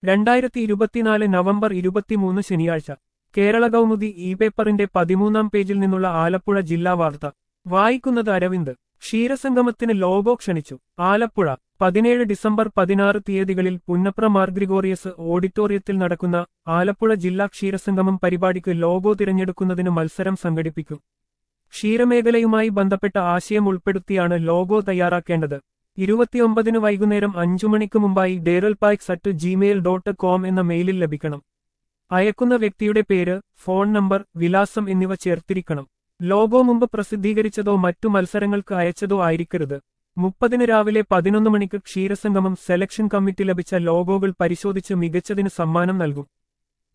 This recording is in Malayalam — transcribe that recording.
രണ്ടായിരത്തി ഇരുപത്തിനാല് നവംബർ ഇരുപത്തിമൂന്ന് ശനിയാഴ്ച കേരള കൗമുദി ഇ പേപ്പറിന്റെ പതിമൂന്നാം പേജിൽ നിന്നുള്ള ആലപ്പുഴ ജില്ലാ വാർത്ത വായിക്കുന്നത് അരവിന്ദ് ക്ഷീരസംഗമത്തിന് ലോഗോ ക്ഷണിച്ചു ആലപ്പുഴ പതിനേഴ് ഡിസംബർ പതിനാറ് തീയതികളിൽ പുന്നപ്ര മാർ ഗ്രിഗോറിയസ് ഓഡിറ്റോറിയത്തിൽ നടക്കുന്ന ആലപ്പുഴ ജില്ലാ ക്ഷീരസംഗമം പരിപാടിക്ക് ലോഗോ തിരഞ്ഞെടുക്കുന്നതിന് മത്സരം സംഘടിപ്പിക്കും ക്ഷീരമേഖലയുമായി ബന്ധപ്പെട്ട ആശയം ഉൾപ്പെടുത്തിയാണ് ലോഗോ തയ്യാറാക്കേണ്ടത് ഇരുപത്തിയൊമ്പതിന് വൈകുന്നേരം അഞ്ചു മണിക്ക് മുമ്പായി ഡേറൽ പാക്സ് അറ്റ് ജിമെയിൽ ഡോട്ട് കോം എന്ന മെയിലിൽ ലഭിക്കണം അയക്കുന്ന വ്യക്തിയുടെ പേര് ഫോൺ നമ്പർ വിലാസം എന്നിവ ചേർത്തിരിക്കണം ലോഗോ മുമ്പ് പ്രസിദ്ധീകരിച്ചതോ മറ്റു മത്സരങ്ങൾക്ക് അയച്ചതോ ആയിരിക്കരുത് മുപ്പതിന് രാവിലെ പതിനൊന്ന് മണിക്ക് ക്ഷീരസംഗമം സെലക്ഷൻ കമ്മിറ്റി ലഭിച്ച ലോഗോകൾ പരിശോധിച്ച് മികച്ചതിന് സമ്മാനം നൽകും